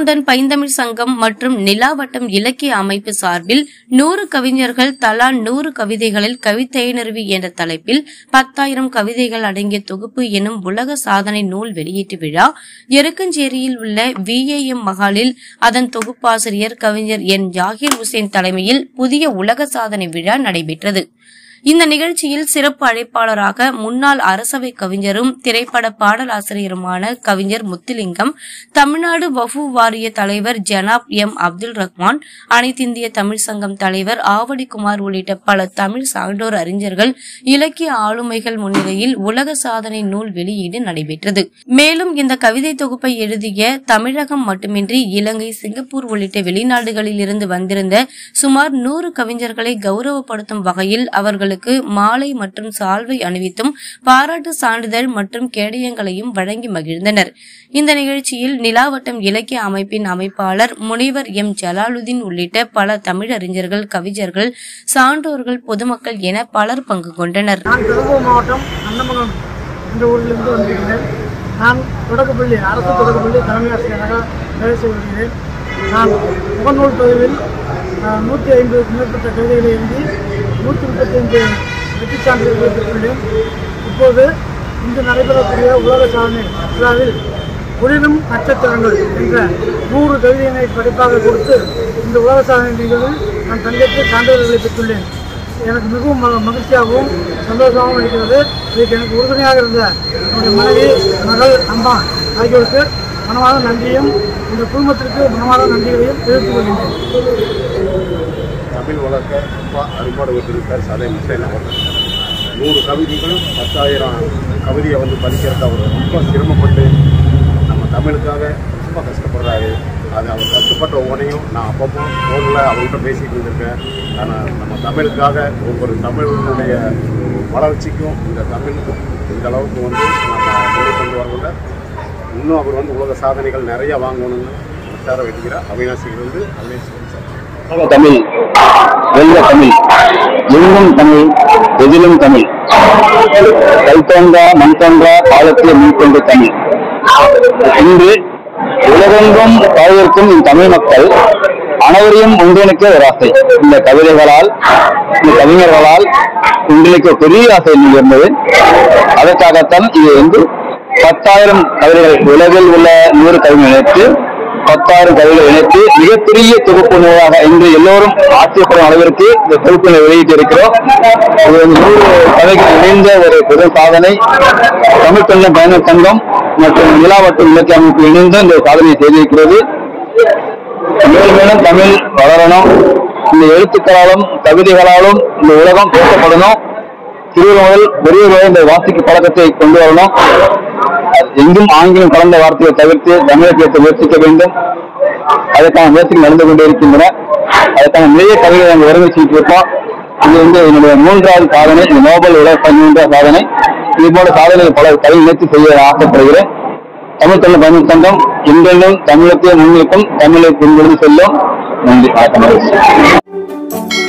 திருத்தொண்டன் பைந்தமிழ் சங்கம் மற்றும் நிலாவட்டம் இலக்கிய அமைப்பு சார்பில் நூறு கவிஞர்கள் தலா நூறு கவிதைகளில் கவிதையினருவி என்ற தலைப்பில் பத்தாயிரம் கவிதைகள் அடங்கிய தொகுப்பு எனும் உலக சாதனை நூல் வெளியீட்டு விழா எருக்கஞ்சேரியில் உள்ள விஏஎம் மகாலில் அதன் தொகுப்பாசிரியர் கவிஞர் என் ஜாகிர் ஹுசேன் தலைமையில் புதிய உலக சாதனை விழா நடைபெற்றது இந்த நிகழ்ச்சியில் சிறப்பு அழைப்பாளராக முன்னாள் அரசவை கவிஞரும் திரைப்பட பாடலாசிரியருமான கவிஞர் முத்துலிங்கம் தமிழ்நாடு வஃபு வாரிய தலைவர் ஜனாப் எம் அப்துல் ரஹ்மான் அனைத்திந்திய தமிழ் சங்கம் தலைவர் ஆவடிக்குமார் உள்ளிட்ட பல தமிழ் சான்றோர் அறிஞர்கள் இலக்கிய ஆளுமைகள் முன்னிலையில் உலக சாதனை நூல் வெளியீடு நடைபெற்றது மேலும் இந்த கவிதை தொகுப்பை எழுதிய தமிழகம் மட்டுமின்றி இலங்கை சிங்கப்பூர் உள்ளிட்ட வெளிநாடுகளில் இருந்து வந்திருந்த சுமார் நூறு கவிஞர்களை கௌரவப்படுத்தும் வகையில் அவர்களுக்கு மாலை மற்றும் சால்வை அணிவித்தும் பாராட்டு சான்றிதழ் மற்றும் கேடயங்களையும் வழங்கி மகிழ்ந்தனர் இந்த நிகழ்ச்சியில் நிலாவட்டம் இலக்கிய அமைப்பின் அமைப்பாளர் முனைவர் எம் ஜலாலுதீன் உள்ளிட்ட பல தமிழறிஞர்கள் கவிஞர்கள் சான்றோர்கள் பொதுமக்கள் என பலர் பங்கு கொண்டனர் நான் பெரம்பூர் மாவட்டம் அன்னமங்கலம் என்ற ஊரிலிருந்து வந்திருக்கிறேன் நான் தொடக்கப்பள்ளி அரசு தொடக்கப்பள்ளி தலைமை ஆசிரியராக வேலை செய்து வருகிறேன் நான் முகநூல் பதிவில் ஆஹ், நூற்றி ஐம்பதுக்கு மேற்பட்ட கவிதைகளை எழுதி நூற்றி முப்பத்தைந்து வெற்றி சான்றிதழ்களை பெற்றுள்ளேன் இப்போது இன்று நடைபெறக்கூடிய உலக சாதனை விழாவில் ஒளிரும் நட்சத்திரங்கள் என்ற நூறு கவிதையினை படிப்பாக கொடுத்து இந்த உலக சாதனை நிகழ்வில் நான் பங்கேற்று சான்றிதழ்களை பெற்றுள்ளேன் எனக்கு மிகவும் ம- மகிழ்ச்சியாகவும் சந்தோஷமாகவும் இருக்கிறது இதுக்கு எனக்கு உறுதுணையாக இருந்த என்னுடைய மனைவி மகள் அம்மா ஆகியோருக்கு மனமார்ந்த நன்றியும் இந்த குடும்பத்திற்கு மனமார்ந்த நன்றிகளையும் தெரிவித்துக் கொள்கின்றேன் தமிழ் வளர்க்க ரொம்ப அரும்பாடு விட்டிருக்கார் சதை முசேன் அவர்கள் நூறு கவிதைகள் பத்தாயிரம் கவிதையை வந்து படிக்கிறது அவர் ரொம்ப சிரமப்பட்டு நம்ம தமிழுக்காக ரொம்ப கஷ்டப்படுறாரு அது அவர் கஷ்டப்பட்ட ஒவ்வொன்றையும் நான் அப்பப்போ ஃபோனில் அவர்கிட்ட பேசிட்டு இருந்திருக்கேன் ஆனால் நம்ம தமிழுக்காக ஒவ்வொரு தமிழினுடைய வளர்ச்சிக்கும் இந்த தமிழுக்கும் இந்த அளவுக்கு வந்து நம்ம கொண்டு கொண்டு வரல இன்னும் அவர் வந்து உலக சாதனைகள் நிறைய வாங்கணும்னு மனசார வைக்கிறார் அவினாசிகள் வந்து அவினாசி சார் உலக தமிழ் வெல்ல தமிழ் எங்கும் தமிழ் எதிலும் தமிழ் கல் தோன்றா மண் தோன்றா காலத்தில் முன்கொண்டு தமிழ் இன்று உலகெங்கும் வாழ்வதற்கும் இந்த தமிழ் மக்கள் அனைவரையும் ஒன்றிணைக்க ஒரு ஆசை இந்த கவிதைகளால் இந்த கவிஞர்களால் ஒன்றிணைக்க பெரிய ஆசை இன்னைக்கு இருந்தது அதற்காகத்தான் இது வந்து பத்தாயிரம் கவிதைகள் உலகில் உள்ள நூறு கவிஞர்கள் இணைத்து பத்தாயிரம் கவிதைகள் இணைத்து மிகப்பெரிய தொகுப்பு நூலாக இன்று எல்லோரும் ஆச்சரியப்படும் அளவிற்கு இந்த தொகுப்பினை வெளியிட்டு இருக்கிறோம் இது வந்து நூறு கதைகள் இணைந்த ஒரு பெரும் சாதனை தமிழ் கண்ணன் பயண சங்கம் மற்றும் நிலாவட்டம் இலக்கிய அமைப்பு இணைந்து இந்த சாதனையை செய்திருக்கிறது மேலும் மேலும் தமிழ் வளரணும் இந்த எழுத்துக்களாலும் கவிதைகளாலும் இந்த உலகம் பேசப்படணும் சிறுவர் முதல் பெரியவர் வரை இந்த வாசிக்கு பழக்கத்தை கொண்டு வரணும் எங்கும் ஆங்கிலம் கலந்த வார்த்தையை தவிர்த்து தமிழை பேச முயற்சிக்க வேண்டும் அதற்கான முயற்சிகள் நடந்து கொண்டே இருக்கின்றன அதற்கான நிறைய கவிதை நாங்கள் ஒருங்கிணைச்சிட்டு இருக்கோம் இது வந்து என்னுடைய மூன்றாவது சாதனை இந்த நோபல் உலக மூன்றாவது சாதனை இது போல சாதனைகள் பல கல்வி நினைத்து செய்ய ஆசைப்படுகிறேன் தமிழ் தமிழ் பயணம் சங்கம் இன்றென்றும் தமிழத்தை முன்னிற்கும் தமிழை பின்பற்றி செல்லும் நன்றி வணக்கம்